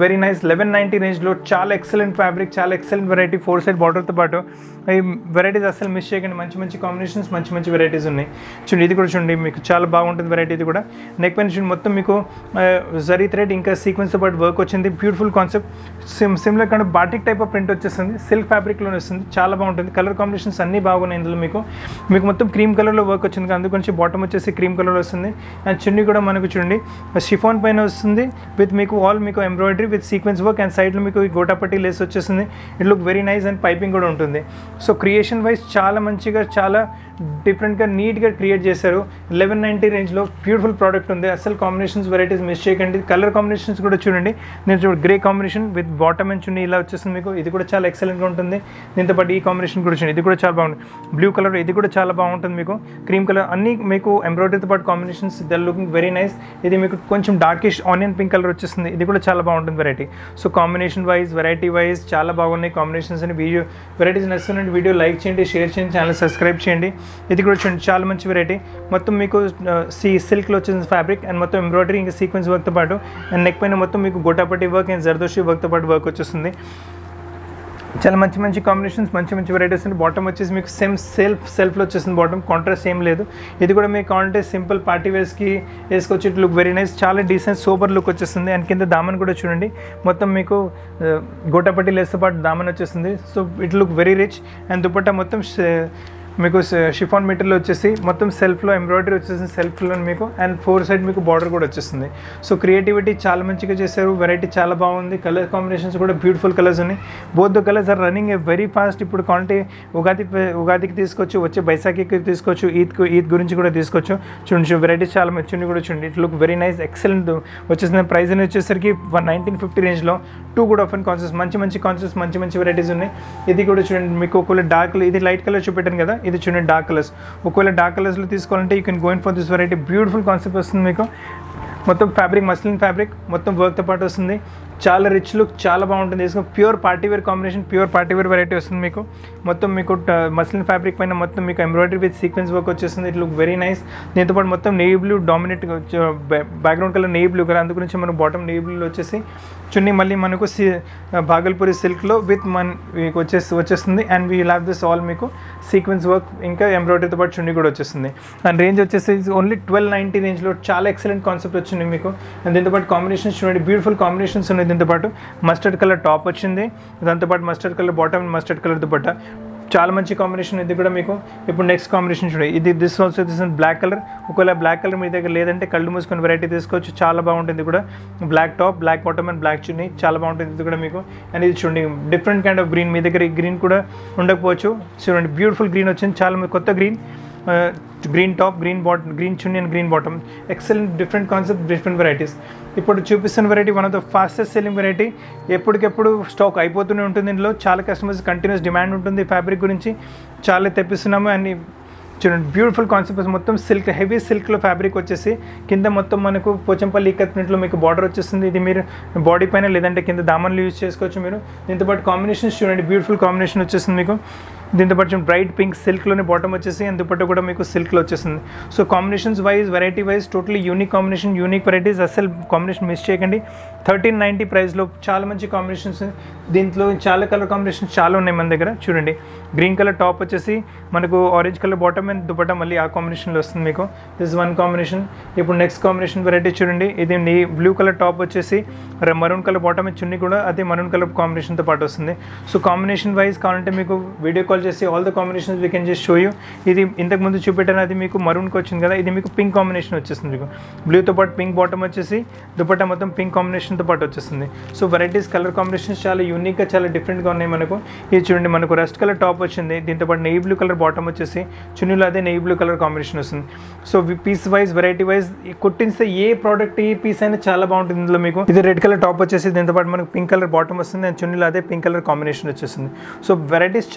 eleven ninety రేంజ్లో చాలా ఎక్సలెంట్ ఫ్యాబ్రిక్ చాలా ఎక్సలెంట్ వెరైటీ ఫోర్ సైడ్ బార్డర్తో పాటు ఈ వెరైటీస్ అసలు మిస్ చేయకండి మంచి మంచి కాంబినేషన్స్ మంచి మంచి వెరైటీస్ ఉన్నాయి చూడండి ఇది కూడా చూడండి మీకు చాలా బాగుంటుంది వెరైటీ ఇది కూడా నెక్ పైన చూడండి మొత్తం మీకు జరీ థ్రెడ్ ఇంకా సీక్వెన్స్తో పాటు వర్క్ వచ్చింది beautiful concept sim similar kind of batik type of print వచ్చేస్తుంది సిల్క్ ఫ్యాబ్రిక్లోనే వస్తుంది చాలా బాగుంటుంది కలర్ కాంబినేషన్స్ అన్నీ బాగున్నాయి ఇందులో మీకు మీకు మొత్తం క్రీమ్ కలర్లో వర్క్ వచ్చింది అందుగురించి బాటమ్ వచ్చేసి క్రీమ్ కలర్ వస్తుంది అండ్ చున్నీ కూడా మనకు చూడండి షిఫాన్ పైన వస్తుంది విత్ మీకు ఆల్ మీకు embroidery with sequence work and సైడ్లో మీకు ఈ గోటాపట్టి లేస్ వచ్చేస్తుంది it look very nice and piping కూడా ఉంటుంది సో క్రియేషన్ వైజ్ చాలా మంచిగా చాలా డిఫరెంట్గా నీట్గా క్రియేట్ చేశారు లెవెన్ నైంటీ రేంజ్లో బ్యూటిఫుల్ ప్రోడక్ట్ ఉంది అసలు కాంబినేషన్స్ వెరైటీస్ మిస్ చేయకండి కలర్ కాంబినేషన్స్ కూడా చూడండి నేను చూడండి grey combination with bottom and chunni ఇలా వచ్చేస్తుంది మీకు ఇది కూడా చాలా ఎక్సలెంట్గా ఉంటుంది దీంతో పాటు ఈ కాంబినేషన్ కూడా చూడండి ఇది కూడా చాలా బాగుంది బ్లూ కలర్ ఇది కూడా చాలా బాగుంటుంది మీకు క్రీమ్ కలర్ అన్ని మీకు ఎంబ్రాయిడరీతో పాటు combinations the looking very nice ఇది మీకు కొంచెం డార్కిష్ ఆనియన్ పింక్ కలర్ వచ్చేస్తుంది ఇది కూడా చాలా బాగుంటుంది variety so combination wise variety wise చాలా బాగున్నాయి కాంబినేషన్స్ అని వీడియో వెరైటీస్ నచ్చుతున్నాయి వీడియో లైక్ చేయండి షేర్ చేయండి ఛానల్ సబ్స్క్రైబ్ చేయండి ఇది కూడా చూడండి చాలా మంచి వెరైటీ మొత్తం మీకు సి సిల్క్లో వచ్చిన ఫ్యాబ్రిక్ అండ్ మొత్తం ఎంబ్రాయిడరీ ఇంకా సీక్వెన్స్ వర్క్తో పాటు అండ్ నెక్ పైన మొత్తం మీకు గోటాపట్టి వర్క్ అండ్ జర్దోషి వర్క్తో పాటు వర్క్ వచ్చేస్తుంది చాలా మంచి మంచి కాంబినేషన్స్ మంచి మంచి వెరైటీస్ అండి బాటమ్ వచ్చేసి మీకు సేమ్ సెల్ఫ్ సెల్ఫ్లో వచ్చేసింది బాటమ్ కాంట్రాస్ట్ ఏం లేదు ఇది కూడా మీకు కావాలంటే సింపుల్ పార్టీ వేస్కి వేసుకొచ్చి లుక్ వెరీ నైస్ చాలా డీసెంట్ సూపర్ లుక్ వచ్చేస్తుంది అండ్ కింద దామన్ కూడా చూడండి మొత్తం మీకు గోటాపట్టి లేస్తో పాటు దామన్ వచ్చేస్తుంది so it look very rich and dupatta మొత్తం మీకు షిఫాన్ మెటీరియల్ వచ్చేసి మొత్తం సెల్ఫ్లో ఎంబ్రాయిడరీ వచ్చేసింది సెల్ఫ్లో మీకు అండ్ ఫోర్ సైడ్ మీకు బార్డర్ కూడా వచ్చేస్తుంది సో క్రియేటివిటీ చాలా మంచిగా చేశారు వెరైటీ చాలా బాగుంది కలర్ కాంబినేషన్స్ కూడా బ్యూటిఫుల్ కలర్స్ ఉన్నాయి both the colours are running a very fast ఇప్పుడు క్వాంటిటీ ఉగాది ఉగాదికి తీసుకోవచ్చు వచ్చే బైసాఖికి తీసుకోవచ్చు ఈద్ ఈద్ గురించి కూడా తీసుకోవచ్చు చూడండి వెరైటీస్ చాలా మంచి కూడా చూడండి it look very nice excellent వచ్చేసిన ప్రైస్ అని వచ్చేసరికి వన్ నైన్టీన్ ఫిఫ్టీ రేంజ్లో టూ కూడా ఆఫ్ అండ్ కాన్సెప్ట్స్ మంచి మంచి కాన్సెప్ట్స్ మంచి మంచి వెరైటీస్ ఉన్నాయి ఇది కూడా చూడండి మీకు ఒకవేళ డార్క్ ఇది లైట్ కలర్ చూపెట్టాను కదా ఇది చూడండి డార్క్ కలర్స్ ఒకవేళ డార్క్ కలర్స్లో తీసుకోవాలంటే you can going for this variety beautiful concept వస్తుంది మీకు మొత్తం ఫ్యాబ్రిక్ మస్లిన్ ఫ్యాబ్రిక్ మొత్తం వర్క్తో పాటు వస్తుంది చాలా రిచ్ లుక్ చాలా బాగుంటుంది వేసుకుని pure party wear combination pure party wear variety వస్తుంది మీకు మొత్తం మీకు మస్లిన్ ఫ్యాబ్రిక్ పైన మొత్తం మీకు ఎంబ్రాయిడరీ విత్ సీక్వెన్స్ వర్క్ వచ్చేస్తుంది ఇట్ లుక్ వెరీ నైస్ దీంతో పాటు మొత్తం navy blue dominate background colour navy blue colour అందు గురించి మనం బాటమ్ నెయ్యి బ్లూ వచ్చేసి చున్నీ మళ్ళీ మనకు సి భాగల్పూరి సిల్క్లో విత్ మన మీకు వచ్చేసి వచ్చేస్తుంది and we have this all మీకు సీక్వెన్స్ వర్క్ ఇంకా ఎంబ్రాయిడరీతో పాటు చున్నీ కూడా వచ్చేస్తుంది అండ్ రేంజ్ వచ్చేసి ఓన్లీ ట్వెల్వ్ నైంటీ రేంజ్లో చాలా ఎక్సలెంట్ కాన్సెప్ట్ వచ్చింది మీకు అండ్ దీంతోపాటు కాంబినేషన్స్ చూడండి బ్యూటిఫుల్ కాంబినేషన్స్ ఉన్నాయి దీంతోపాటు మస్టర్డ్ కలర్ టాప్ వచ్చింది దాంతోపాటు mustard colour bottom mustard colour dupatta చాలా మంచి కాంబినేషన్ ఇది కూడా మీకు ఇప్పుడు నెక్స్ట్ కాంబినేషన్ చూడండి ఇది this also this black colour ఒకవేళ బ్లాక్ కలర్ మీ దగ్గర లేదంటే కళ్ళు మూసుకొని వెరైటీ తీసుకోవచ్చు చాలా బాగుంటుంది కూడా black top black bottom and black chunni చాలా బాగుంటుంది ఇది కూడా మీకు అండ్ ఇది చూడండి డిఫరెంట్ కైండ్ ఆఫ్ గ్రీన్ మీ దగ్గర ఈ గ్రీన్ కూడా ఉండకపోవచ్చు చూడండి బ్యూటిఫుల్ గ్రీన్ వచ్చింది చాలా కొత్త green green top green bot green chunni and green bottom excellent different concept different varieties ఇప్పుడు చూపిస్తున్న variety one of the fastest selling variety ఎప్పటికెప్పుడు స్టాక్ అయిపోతూనే ఉంటుంది ఇందులో చాలా కస్టమర్స్ కంటిన్యూస్ డిమాండ్ ఉంటుంది ఫ్యాబ్రిక్ గురించి చాలా తెప్పిస్తున్నాము అండ్ చూడండి బ్యూటిఫుల్ కాన్సెప్ట్ మొత్తం సిల్క్ హెవీ సిల్క్లో ఫ్యాబ్రిక్ వచ్చేసి కింద మొత్తం మనకు పోచంపల్లి కత్తినట్లో మీకు బార్డర్ వచ్చేస్తుంది ఇది మీరు బాడీ పైన లేదంటే కింద దామన్లు యూజ్ చేసుకోవచ్చు మీరు దీంతో పాటు కాంబినేషన్స్ చూడండి బ్యూటిఫుల్ కాంబినేషన్ వచ్చేస్తుంది మీకు దీంతో పాటు బ్రైట్ పింక్ సిల్క్లోనే బాటమ్ వచ్చేసి అండ్ దుపట్ట కూడా మీకు సిల్క్లో వచ్చేస్తుంది so combinations wise variety wise totally unique combination unique varieties అసలు కాంబినేషన్ మిస్ చేయకండి థర్టీన్ నైంటీ ప్రైస్లో చాలా మంచి కాంబినేషన్స్ దీంట్లో చాలా కలర్ కాంబినేషన్స్ చాలా ఉన్నాయి మన దగ్గర చూడండి గ్రీన్ కలర్ టాప్ వచ్చేసి మనకు orange colour bottom and dupatta మళ్ళీ ఆ కాంబినేషన్లో వస్తుంది మీకు దిస్ వన్ కాంబినేషన్ ఇప్పుడు నెక్స్ట్ కాంబినేషన్ వెరైటీ చూడండి ఇది నీ బ్లూ కలర్ టాప్ వచ్చేసి మరూన్ కలర్ బాటమ్ చున్నీ కూడా అదే మరూన్ కలర్ కాంబినేషన్తో పాటు వస్తుంది సో కాంబినేషన్ వైజ్ కావాలంటే మీకు వీడియో కాల్ చేసి all the combinations we can just show you ఇది ఇంతకు ముందు చూపెట్టాను అది మీకు మరూన్కి వచ్చింది కదా ఇది మీకు పింక్ కాంబినేషన్ వచ్చేస్తుంది మీకు బ్లూతో పాటు పింక్ బాటమ్ వచ్చేసి దుపట్టా మొత్తం పింక్ కాంబినేషన్తో పాటు వచ్చేస్తుంది సో వెరైటీస్ కలర్ కాంబినేషన్స్ చాలా యూనిక్గా చాలా డిఫరెంట్గా ఉన్నాయి మనకు ఇది చూడండి మనకు రస్ట్ కలర్ టాప్ వచ్చింది దీంతో పాటు నెయ్యి బ్లూ కలర్ బాటమ్ వచ్చేసి చున్నీలో అదే నెయ్యి బ్లూ కలర్ కాంబినేషన్ వస్తుంది so piece wise variety wise కుట్టిస్తే ఏ ప్రోడక్ట్ ఏ పీస్ అయినా చాలా బాగుంటుంది ఇందులో మీకు ఇది రెడ్ కలర్ టాప్ వచ్చేసి దీంతో పాటు మనకు పింక్ కలర్ బాటమ్ వస్తుంది అండ్ చున్నీలో అదే పింక్ కలర్ కాంబినేషన్ వచ్చేస్తుంది సో వెరైటీస్ చాలా మంచిగా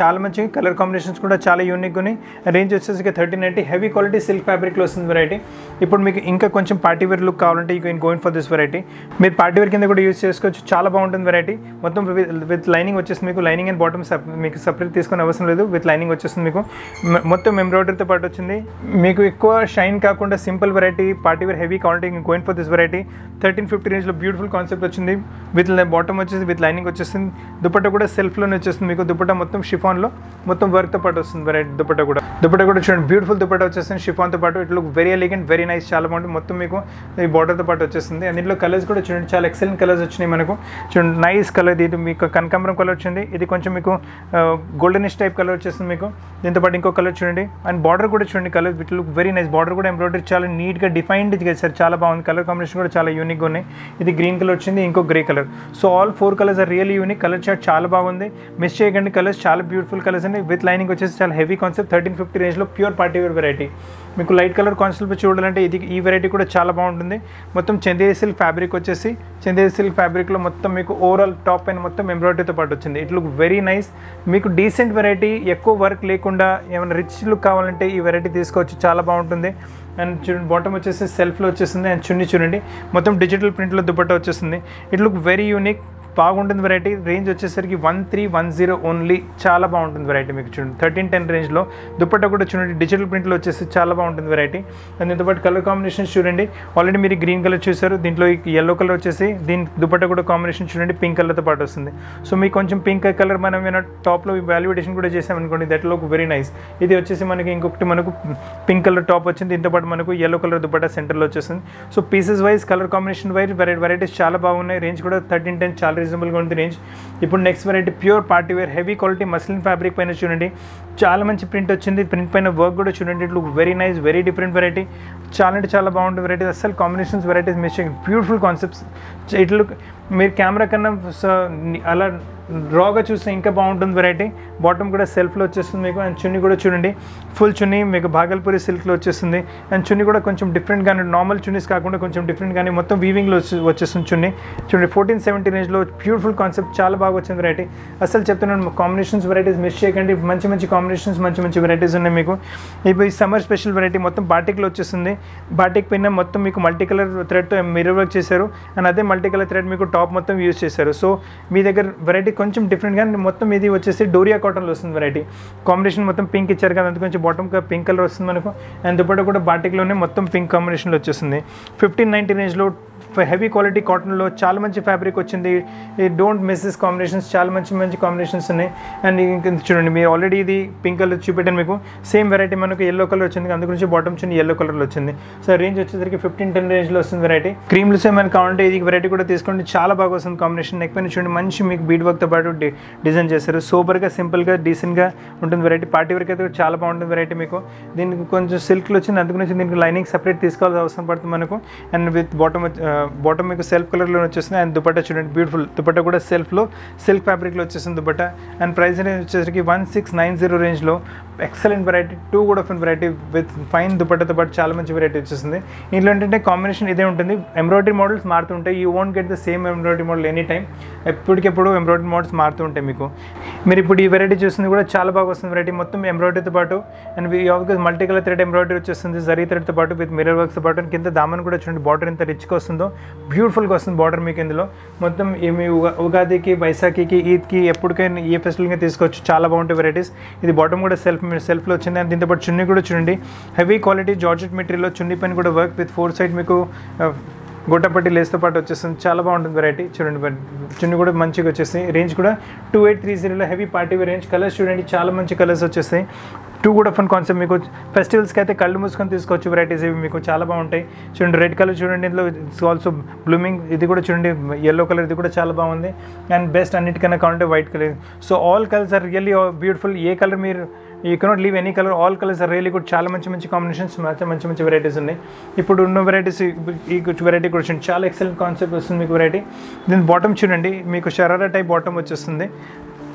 కలర్ కాంబినేషన్స్ కూడా చాలా యూనిక్ ఉన్నాయి రేంజ్ వచ్చేసి thirteen ninety heavy quality silk ఫ్యాబ్రిక్లో వస్తుంది వెరైటీ ఇప్పుడు మీకు ఇంకా కొంచెం పార్టీ వేర్ లుక్ కావాలంటే you can going for this variety మీరు పార్టీ వేర్ కింద కూడా యూస్ చేసుకోవచ్చు చాలా బాగుంటుంది వెరైటీ మొత్తం విత్ లైనింగ్ వచ్చేసి మీకు లైనింగ్ అండ్ బాటమ్ మీకు సపరేట్ తీసుకునే అవసరం లేదు విత్ లైనింగ్ వచ్చేస్తుంది మీకు మ- మొత్తం ఎంబ్రాయిడరీతో పాటు వచ్చింది మీకు ఎక్కువ షైన్ కాకుండా simple variety party wear heavy quality going for this variety thirteen fifty రేంజ్లో బ్యూటిఫుల్ కాన్సెప్ట్ వచ్చింది విత్ బాటమ్ వచ్చేసి విత్ లైనింగ్ వచ్చేస్తుంది దుపట్టా కూడా సెల్ఫ్లోనే వచ్చేస్తుంది మీకు దుపట్టా మొత్తం షిఫాన్లో మొత్తం వర్క్తో పాటు వస్తుంది వెరైటీ దుపట్టా కూడా దుపట్టా కూడా చూడండి బ్యూటిఫుల్ దుపట్టా వచ్చేస్తుంది షిఫాన్తో పాటు it look very elegant very nice చాలా బాగుంటుంది మొత్తం మీకు ఈ బార్డర్తో పాటు వచ్చేస్తుంది అండ్ దీంట్లో కలర్స్ కూడా చూడండి చాలా ఎక్సలెంట్ కలర్స్ వచ్చినాయి మనకు చూడండి నైస్ కలర్ ఇది మీకు కనకాంబరం కలర్ వచ్చింది ఇది కొంచెం మీకు గోల్డెనిష్ టైప్ కలర్ వచ్చేస్తుంది మీకు దీంతో పాటు ఇంకో కలర్ చూడండి అండ్ బార్డర్ కూడా చూడండి colour it look very nice border కూడా ఎంబ్రాయిడరీ చాలా నీట్గా డిఫైన్డ్ చేశారు చాలా బాగుంది కలర్ కాంబినేషన్ కూడా చాలా యూనిక్గా ఉన్నాయి ఇది గ్రీన్ కలర్ వచ్చింది ఇంకో grey colour so all four colours are really unique colour chart చాలా బాగుంది మిస్ చేయకండి కలర్స్ చాలా బ్యూటిఫుల్ కలర్స్ అండి విత్ లైనింగ్ వచ్చేసి చాలా హెవీ కాన్సెప్ట్ థర్టీన్ ఫిఫ్టీ రేంజ్లో ప్యూర్ పార్టీ వేర్ వెరైటీ మీకు లైట్ కలర్ కాన్సెప్ట్ చూడాలంటే ఇది ఈ వెరైటీ కూడా చాలా బాగుంటుంది మొత్తం చందేరి సిల్క్ ఫ్యాబ్రిక్ వచ్చేసి చందేరి సిల్క్ ఫ్యాబ్రిక్లో మొత్తం మీకు ఓవరాల్ టాప్ పైన మొత్తం ఎంబ్రాయిడరీతో పాటు వచ్చింది ఇట్ లుక్ వెరీ నైస్ మీకు డీసెంట్ వెరైటీ ఎక్కువ వర్క్ లేకుండా ఏమైనా రిచ్ లుక్ కావాలంటే ఈ వెరైటీ తీసుకోవచ్చు చాలా బాగుంటుంది అండ్ చూడండి బాటమ్ వచ్చేసి సెల్ఫ్లో వచ్చేస్తుంది అండ్ చున్ని చూడండి మొత్తం డిజిటల్ ప్రింట్లో దుపట్టా వచ్చేస్తుంది ఇట్ లుక్ వెరీ యూనిక్ బాగుంటుంది వెరైటీ రేంజ్ వచ్చేసరికి one three one zero only చాలా బాగుంటుంది వెరైటీ మీకు చూడండి థర్టీన్ టెన్ రేంజ్లో దుపట్టా కూడా చూడండి డిజిటల్ ప్రింట్లో వచ్చేసి చాలా బాగుంటుంది వెరైటీ అండ్ దీంతో పాటు కలర్ కాంబినేషన్స్ చూడండి ఆల్రెడీ మీరు గ్రీన్ కలర్ చూసారు దీంట్లో ఎల్లో కలర్ వచ్చేసి దీని దుపట్టా కూడా కాంబినేషన్ చూడండి పింక్ కలర్తో పాటు వస్తుంది సో మీకు కొంచెం పింక్ కలర్ మనం ఏమైనా టాప్లో వాల్యుడేషన్ కూడా చేసామనుకోండి దట్ లుక్ వెరీ నైస్ ఇది వచ్చేసి మనకి ఇంకొకటి మనకు పింక్ కలర్ టాప్ వచ్చింది దీంతో పాటు మనకు ఎల్లో కలర్ దుపట్టా సెంటర్లో వచ్చేసింది so pieces wise colour combination wise variety varieties చాలా బాగున్నాయి రేంజ్ కూడా థర్టీన్ టెన్ చాలా రీజనబుల్గా ఉంది రేంజ్ ఇప్పుడు next variety pure party wear heavy quality muslin fabric పైన చూడండి చాలా మంచి ప్రింట్ వచ్చింది ప్రింట్ పైన వర్క్ కూడా చూడండి it look very nice very different variety చాలా అంటే చాలా బాగుంటుంది వెరైటీ అసలు combinations varieties miss beautiful concepts it look మీరు కెమెరా కన్నా స- అలా రాగా చూస్తే ఇంకా బాగుంటుంది వెరైటీ బాటమ్ కూడా సెల్ఫ్లో వచ్చేస్తుంది మీకు అండ్ చున్నీ కూడా చూడండి ఫుల్ చున్నీ మీకు భాగల్పూరి సిల్క్లో వచ్చేస్తుంది అండ్ చున్నీ కూడా కొంచెం డిఫరెంట్ కానీ నార్మల్ చున్నీస్ కాకుండా కొంచెం డిఫరెంట్ కానీ మొత్తం వీవింగ్లో వచ్చి వచ్చేస్తుంది చున్నీ చూడండి ఫోర్టీన్ సెవెంటీ రేంజ్లో బ్యూటిఫుల్ కాన్సెప్ట్ చాలా బాగా వచ్చింది వెరైటీ అసలు చెప్తున్నాను కాంబినేషన్స్ వెరైటీస్ మిస్ చేయకండి మంచి మంచి కాంబినేషన్స్ మంచి మంచి వెరైటీస్ ఉన్నాయి మీకు ఇప్పుడు ఈ సమ్మర్ స్పెషల్ వెరైటీ మొత్తం బాటిక్లో వచ్చేస్తుంది బాటిక్ పైన మొత్తం మీకు మల్టీ కలర్ థ్రెడ్తో మిర్రర్ వర్క్ చేశారు అండ్ అదే మల్టీ కలర్ థ్రెడ్ మీకు టాప్ మొత్తం యూస్ చేశారు సో మీ దగ్గర వెరైటీ కొంచెం డిఫరెంట్గా మొత్తం ఇది వచ్చేసి డోరియా కాటన్లో వస్తుంది వెరైటీ కాంబినేషన్ మొత్తం పింక్ ఇచ్చారు కదా అందుకొంచెం బాటమ్ పింక్ కలర్ వస్తుంది మనకు అండ్ దుపట్ట కూడా బాటిక్లోనే మొత్తం పింక్ కాంబినేషన్లో వచ్చేస్తుంది ఫిఫ్టీన్ నైంటీ రేంజ్లో హెవీ క్వాలిటీ కాటన్లో చాలా మంచి ఫ్యాబ్రిక్ వచ్చింది ఈ డోంట్ మిస్ దిస్ కాంబినేషన్స్ చాలా మంచి మంచి కాంబినేషన్స్ ఉన్నాయి అండ్ ఇంకా చూడండి మీరు ఆల్రెడీ ఇది పింక్ కలర్ చూపెట్టాను మీకు సేమ్ వెరైటీ మనకు ఎల్లో కలర్ వచ్చింది అందు గురించి బాటమ్ చిన్న ఎల్లో కలర్లో వచ్చింది సో రేంజ్ వచ్చేసరికి ఫిఫ్టీన్ టెన్ రేంజ్లో వస్తుంది వెరైటీ క్రీమ్లు ఏమైనా కావాలంటే ఇది వెరైటీ కూడా తీసుకోండి చాలా బాగా వస్తుంది కాంబినేషన్ నెక్ పైన చూడండి మంచి మీకు బీడ్ వర్క్తో పాటు డి- డిజైన్ చేస్తారు సూపర్గా సింపుల్గా డీసెంట్గా ఉంటుంది వెరైటీ పార్టీ వరకు అయితే కూడా చాలా బాగుంటుంది వెరైటీ మీకు దీనికి కొంచెం సిల్క్లో వచ్చింది అందుకు నుంచి దీనికి లైనింగ్ సపరేట్ తీసుకోవాల్సిన అవసరం పడుతుంది మనకు అండ్ విత్ బాటమ్ బాటమ్ మీకు సెల్ఫ్ కలర్లో వచ్చేస్తుంది అండ్ దుపట్టా చూడండి బ్యూటిఫుల్ దుపట్టా కూడా సెల్ఫ్లో సిల్క్ ఫ్యాబ్రిక్లో వచ్చేస్తుంది దుపట్టా అండ్ ప్రైస్ అనేది వచ్చేసరికి వన్ సిక్స్ నైన్ జీరో రేంజ్లో ఎక్సలెంట్ వెరైటీ టూ కూడా ఆఫ్ వెరైటీ విత్ ఫైన్ దుపట్టతో పాటు చాలా మంచి వెరైటీ వచ్చేస్తుంది ఇందులో ఏంటంటే కాంబినేషన్ ఇదే ఉంటుంది ఎంబ్రాయిడరీ మోడల్స్ మారుతుంటాయి you won't get the same embroidery model any time ఎప్పటికెప్పుడు ఎంబ్రాయిడరీ మోడల్స్ మారుతూ ఉంటాయి మీకు మీరు ఇప్పుడు ఈ వెరైటీ చూస్తుంది కూడా చాలా బాగా వస్తుంది వెరైటీ మొత్తం ఎంబ్రాయిడరీతో పాటు and of course multi colour thread embroidery వచ్చేస్తుంది జరీ థ్రెడ్తో పాటు విత్ మిరర్ వర్క్స్తో పాటు కింద దామన్ కూడా చూడండి బార్డర్ ఎంత రిచ్గా వస్తుందో బ్యూటిఫుల్గా వస్తుంది బార్డర్ మీకు ఇందులో మొత్తం ఈ మీ ఉగా ఉగాదికి వైశాఖికి ఈద్కి ఎప్పటికైనా ఏ ఫెస్టివల్గా తీసుకోవచ్చు చాలా బాగుంటాయి వెరైటీస్ ఇది బాటమ్ కూడా సెల్ఫ్ సెల్ఫ్లో వచ్చింది అండ్ దీంతో పాటు చున్నీ కూడా చూడండి హెవీ క్వాలిటీ జార్జెట్ మెటీరియల్లో చున్నీ పైన కూడా వర్క్ విత్ ఫోర్ సైడ్ మీకు గొట్టపట్టి లేస్తో పాటు వచ్చేస్తుంది చాలా బాగుంటుంది వెరైటీ చూడండి మరి చున్నీ కూడా మంచిగా వచ్చేస్తాయి రేంజ్ కూడా టూ ఎయిట్ త్రీ జీరోలో హెవీ పార్టీ రేంజ్ కలర్స్ చూడండి చాలా మంచి కలర్స్ వచ్చేస్తాయి టూ కూడా ఫన్ కాన్సెప్ట్ మీకు ఫెస్టివల్స్కి అయితే కళ్ళు మూసుకొని తీసుకోవచ్చు వెరైటీస్ ఇవి మీకు చాలా బాగుంటాయి చూడండి రెడ్ కలర్ చూడండి ఇందులో ఇట్స్ ఆల్సో బ్లూమింగ్ ఇది కూడా చూడండి ఎల్లో కలర్ ఇది కూడా చాలా బాగుంది అండ్ బెస్ట్ అన్నిటికన్నా కావాలంటే white colour so all colours are really beautiful ఏ కలర్ మీరు you cannot leave any colour all colours are really good చాలా మంచి మంచి కాంబినేషన్స్ మంచి మంచి మంచి వెరైటీస్ ఉన్నాయి ఇప్పుడు ఉన్న వెరైటీస్ ఈ వెరైటీ కూడా చూడండి చాలా ఎక్సలెంట్ కాన్సెప్ట్ వస్తుంది మీకు వెరైటీ దీని బాటమ్ చూడండి మీకు షరారా టైప్ బాటమ్ వచ్చేస్తుంది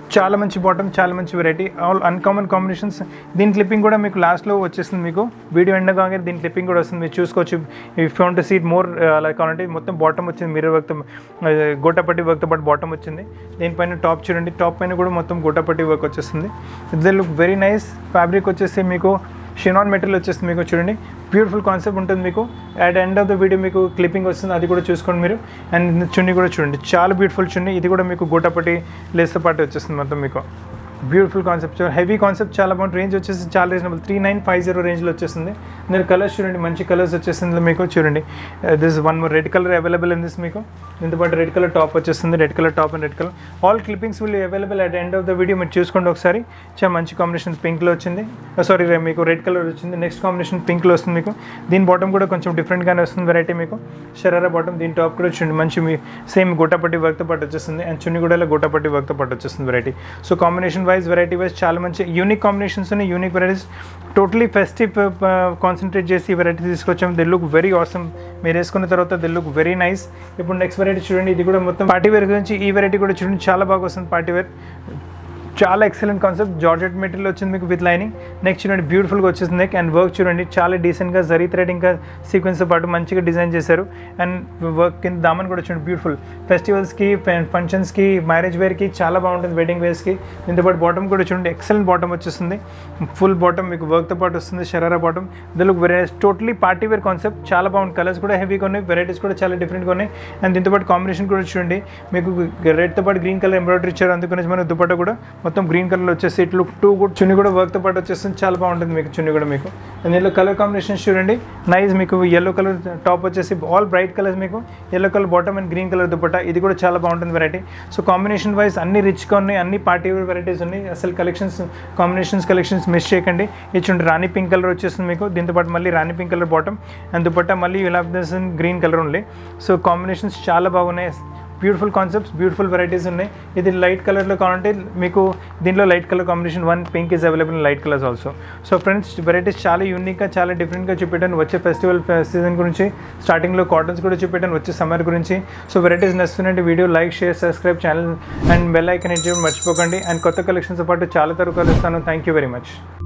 చాలా మంచి బాటమ్ చాలా మంచి వెరైటీ ఆల్ అన్కామన్ కాంబినేషన్స్ దీని క్లిప్పింగ్ కూడా మీకు లాస్ట్లో వచ్చేస్తుంది మీకు వీడియో ఎండ్ కాగానే దీని క్లిప్పింగ్ కూడా వస్తుంది మీరు చూసుకోవచ్చు ఇఫ్ టు సీట్ మోర్ అలా కావాలంటే మొత్తం బాటమ్ వచ్చింది మిర్రర్ వర్క్ గోటపట్టి వర్క్తో పాటు బాటమ్ వచ్చింది దీనిపైన టాప్ చూడండి టాప్ పైన కూడా మొత్తం గోటపట్టి వర్క్ వచ్చేస్తుంది the look very nice fabric వచ్చేసి మీకు షినాన్ మెటీరియల్ వచ్చేస్తుంది మీకు చూడండి బ్యూటిఫుల్ కాన్సెప్ట్ ఉంటుంది మీకు at end of the video మీకు క్లిప్పింగ్ వస్తుంది అది కూడా చూసుకోండి మీరు అండ్ చున్నీ కూడా చూడండి చాలా బ్యూటిఫుల్ చున్నీ ఇది కూడా మీకు గోటపట్టి లేస్తో పాటు వచ్చేస్తుంది మొత్తం మీకు బ్యూటిఫుల్ కాన్సెప్ట్ హెవీ కాన్సెప్ట్ చాలా బాగుంది రేంజ్ వచ్చేసి చాలా reasonable three nine five zero రేంజ్లో వచ్చేస్తుంది మీరు కలర్స్ చూడండి మంచి కలర్స్ వచ్చేస్తుంది మీకు చూడండి this one more red colour available in this మీకు దీంతో పాటు రెడ్ కలర్ టాప్ వచ్చేస్తుంది red colour top and red colour all clippings will available at end of the video మీరు చూసుకోండి ఒకసారి చాలా మంచి కాంబినేషన్ పింక్లో వచ్చింది సారీ మీకు రెడ్ కలర్ వచ్చింది నెక్స్ట్ కాంబినేషన్ పింక్లో వస్తుంది మీకు దీని బాటమ్ కూడా కొంచెం డిఫరెంట్గానే వస్తుంది వెరైటీ మీకు షరారా బాటమ్ దీని టాప్ కూడా చూడండి మంచి మీ సేమ్ గోటాపట్టి వర్క్తో పాటు వచ్చేస్తుంది అండ్ చున్ని కూడా ఇలా గోటాపట్టి వర్క్తో పాటు వచ్చేస్తుంది variety so combination wise variety wise చాలా మంచి యూనిక్ కాంబినేషన్స్ ఉన్నాయి unique varieties totally festive concentrate చేసి ఈ వెరైటీ తీసుకొచ్చాం ది లుక్ వెరీ ఆసమ్ మీరు వేసుకున్న తర్వాత ది లుక్ వెరీ నైస్ ఇప్పుడు నెక్స్ట్ వెరైటీ చూడండి ఇది కూడా మొత్తం పార్టీ వేర్ గురించి ఈ వెరైటీ కూడా చూడండి చాలా బాగా వస్తుంది పార్టీ వేర్ చాలా ఎక్సలెంట్ కాన్సెప్ట్ జార్జెట్ మెటీరియల్ వచ్చింది మీకు విత్ లైనింగ్ నెక్స్ట్ చూడండి బ్యూటిఫుల్గా వచ్చేసింది నెక్ అండ్ వర్క్ చూడండి చాలా డీసెంట్గా జరీ థ్రెడ్ ఇంకా సీక్వెన్స్తో పాటు మంచిగా డిజైన్ చేశారు అండ్ వర్క్ కింద దామన్ కూడా చూడండి బ్యూటిఫుల్ ఫెస్టివల్స్కి ఫంక్షన్స్కి మ్యారేజ్ వేర్కి చాలా బాగుంటుంది వెడ్డింగ్ వేర్స్కి దీంతో పాటు బాటమ్ కూడా చూడండి ఎక్సలెంట్ బాటమ్ వచ్చేస్తుంది ఫుల్ బాటమ్ మీకు వర్క్తో పాటు వస్తుంది sharara bottom the look very totally party wear concept చాలా బాగుంది కలర్స్ కూడా హెవీగా ఉన్నాయి వెరైటీస్ కూడా చాలా డిఫరెంట్గా ఉన్నాయి అండ్ దీంతో పాటు కాంబినేషన్ కూడా చూడండి మీకు రెడ్తో పాటు గ్రీన్ కలర్ ఎంబ్రాయిడరీ ఇచ్చారు అందుకని మనకు దుపట్టా కూడా మొత్తం గ్రీన్ కలర్ వచ్చేసి ఇట్లు టూ గుడ్ చున్ని కూడా వర్క్తో పాటు వచ్చేస్తుంది చాలా బాగుంటుంది మీకు చున్ని కూడా మీకు అండ్ దీనిలో కలర్ కాంబినేషన్స్ చూడండి నైస్ మీకు ఎల్లో కలర్ టాప్ వచ్చేసి ఆల్ బ్రైట్ కలర్స్ మీకు yellow colour bottom and green colour dupatta ఇది కూడా చాలా బాగుంటుంది వెరైటీ సో కాంబినేషన్ వైజ్ అన్ని రిచ్గా ఉన్నాయి అన్ని పార్టీ వేర్ వెరైటీస్ ఉన్నాయి అసలు కలెక్షన్స్ కాంబినేషన్స్ కలెక్షన్స్ మిస్ చేయకండి ఇది చూడండి రాణి పింక్ కలర్ వచ్చేస్తుంది మీకు దీంతో పాటు మళ్ళీ రాణి pink colour bottom and dupatta మళ్ళీ you have this in green colour only so combinations చాలా బాగున్నాయి బ్యూటిఫుల్ కాన్సెప్ట్స్ బ్యూటిఫుల్ వెరైటీస్ ఉన్నాయి ఇది లైట్ కలర్లో కావాలంటే మీకు దీంట్లో light colour combination one pink is available in light colours also so friends varieties చాలా యూనిక్గా చాలా డిఫరెంట్గా చూపెట్టాను వచ్చే ఫెస్టివల్ సీజన్ గురించి స్టార్టింగ్లో కాటన్స్ కూడా చూపెట్టాను వచ్చే సమ్మర్ గురించి సో వెరైటీస్ నచ్చుతున్నట్టు video like share subscribe channel and bell icon hit చేయడం మర్చిపోకండి అండ్ కొత్త కలెక్షన్స్తో పాటు చాలా తరగతి ఇస్తాను థ్యాంక్ యూ వెరీ మచ్